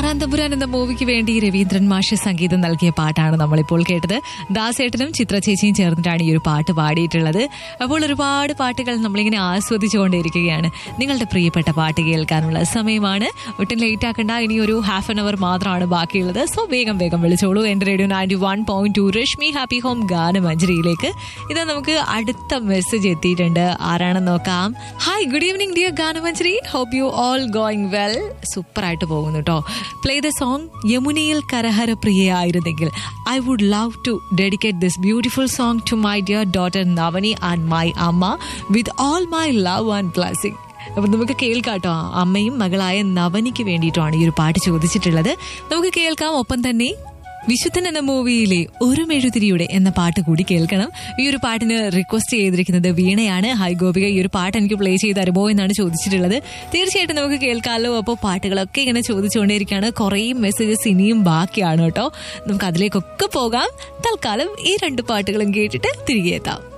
ഇളയറാൻ തമ്പുരാൻ എന്ന മൂവിക്ക് വേണ്ടി രവീന്ദ്രൻ മാഷ് സംഗീതം നൽകിയ പാട്ടാണ് നമ്മളിപ്പോൾ കേട്ടത് ദാസേട്ടനും ചിത്ര ചേച്ചിയും ചേർന്നിട്ടാണ് ഈ ഒരു പാട്ട് പാടിയിട്ടുള്ളത് അപ്പോൾ ഒരുപാട് പാട്ടുകൾ നമ്മളിങ്ങനെ ആസ്വദിച്ചുകൊണ്ടിരിക്കുകയാണ് നിങ്ങളുടെ പ്രിയപ്പെട്ട പാട്ട് കേൾക്കാനുള്ള സമയമാണ് ഒട്ടും ലേറ്റ് ആക്കണ്ട ഇനി ഒരു ഹാഫ് ആൻ അവർ മാത്രമാണ് ബാക്കിയുള്ളത് സോ വേഗം വേഗം വിളിച്ചോളൂ എന്റെ radio ninety one point two Rashmi happy home ഗാനമഞ്ജരിയിലേക്ക് ഇത് നമുക്ക് അടുത്ത മെസ്സേജ് എത്തിയിട്ടുണ്ട് ആരാണെന്ന് നോക്കാം hi good evening dear Ganamanjari hope you all going well super ആയിട്ട് പോകുന്നു കേട്ടോ പ്ലേ ദ സോങ് യമുനയിൽ കരഹര പ്രിയയായിരുന്നെങ്കിൽ I would love to dedicate this beautiful song to my dear daughter Navani and my amma with all my love and blessing അപ്പൊ നമുക്ക് കേൾക്കാട്ടോ അമ്മയും മകളായ നവനിക്ക് വേണ്ടിയിട്ടാണ് ഈ ഒരു പാട്ട് ചോദിച്ചിട്ടുള്ളത് നമുക്ക് കേൾക്കാം ഒപ്പം തന്നെ വിശുദ്ധൻ എന്ന മൂവിയിലെ ഒരു മെഴുതിരിയുടെ എന്ന പാട്ട് കൂടി കേൾക്കണം ഈ ഒരു പാട്ടിന് റിക്വസ്റ്റ് ചെയ്തിരിക്കുന്നത് വീണയാണ് ഹൈ ഗോപിക ഈ ഒരു പാട്ട് എനിക്ക് പ്ലേ ചെയ്ത് തരുമോ എന്നാണ് ചോദിച്ചിട്ടുള്ളത് തീർച്ചയായിട്ടും നമുക്ക് കേൾക്കാമല്ലോ അപ്പോൾ പാട്ടുകളൊക്കെ ഇങ്ങനെ ചോദിച്ചുകൊണ്ടിരിക്കുകയാണ് കുറേ മെസ്സേജസ് ഇനിയും ബാക്കിയാണ് കേട്ടോ നമുക്ക് അതിലേക്കൊക്കെ പോകാം തൽക്കാലം ഈ രണ്ട് പാട്ടുകളും കേട്ടിട്ട് തിരികെ എത്താം